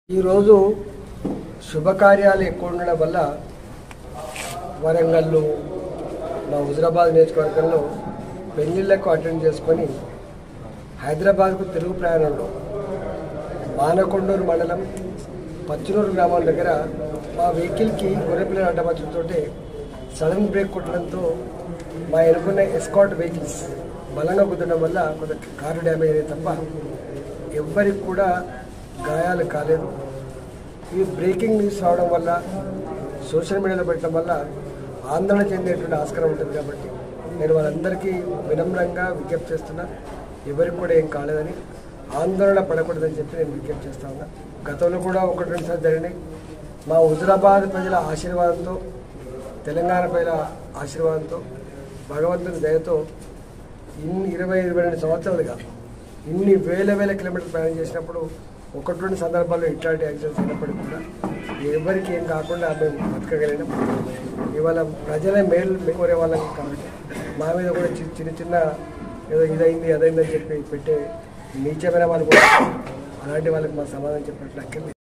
ఈరోజు శుభకార్యాలు ఎక్కువ ఉండడం వల్ల వరంగల్ మా హుజరాబాద్ నియోజకవర్గంలో పెళ్లిళ్లకు అటెండ్ చేసుకొని హైదరాబాద్కు తిరుగు ప్రయాణంలో మానకొండూరు మండలం పచ్చనూరు గ్రామం దగ్గర మా వెహికల్కి గొర్రెపిల్లల అడ్డమచ్చడంతో సడన్ బ్రేక్ కొట్టడంతో మా ఎనుకున్న ఎస్కాట్ వెహికల్స్ బలంగా కుదరడం వల్ల కొంత కారు డ్యామేజ్ అయ్యేది తప్ప ఎవ్వరికి కూడా గాయాలు కాలేదు ఈ బ్రేకింగ్ న్యూస్ రావడం వల్ల సోషల్ మీడియాలో పెట్టడం వల్ల ఆందోళన చెందేటువంటి ఆస్కారం ఉంటుంది కాబట్టి నేను వాళ్ళందరికీ వినమ్రంగా విజ్ఞప్తి చేస్తున్నా ఎవరికి కూడా ఏం కాలేదని ఆందోళన పడకూడదని చెప్పి నేను విజ్ఞప్తి చేస్తా ఉన్నా గతంలో కూడా ఒకటి రెండు సార్లు జరిగినాయి మా హుజరాబాద్ ప్రజల ఆశీర్వాదంతో తెలంగాణ ప్రజల ఆశీర్వాదంతో భగవంతుని దయతో ఇన్ని ఇరవై ఇరవై రెండు సంవత్సరాలుగా ఇన్ని వేల వేల కిలోమీటర్లు ప్రయాణం చేసినప్పుడు ఒకటి రెండు సందర్భాల్లో ఇట్లాంటి యాక్సిడెంట్స్ అయినప్పటికీ కూడా ఎవరికి ఏం కాకుండా మేము బతకగలిగినాం ఇవాళ ప్రజలే మేలు కోరే వాళ్ళం కాబట్టి మా మీద కూడా చి- చిన్న చిన్న ఏదో ఇదైంది అదైందని చెప్పి పెట్టే నీచమైన వాళ్ళు కూడా అలాంటి వాళ్ళకి మా సమాధానం చెప్పినట్లు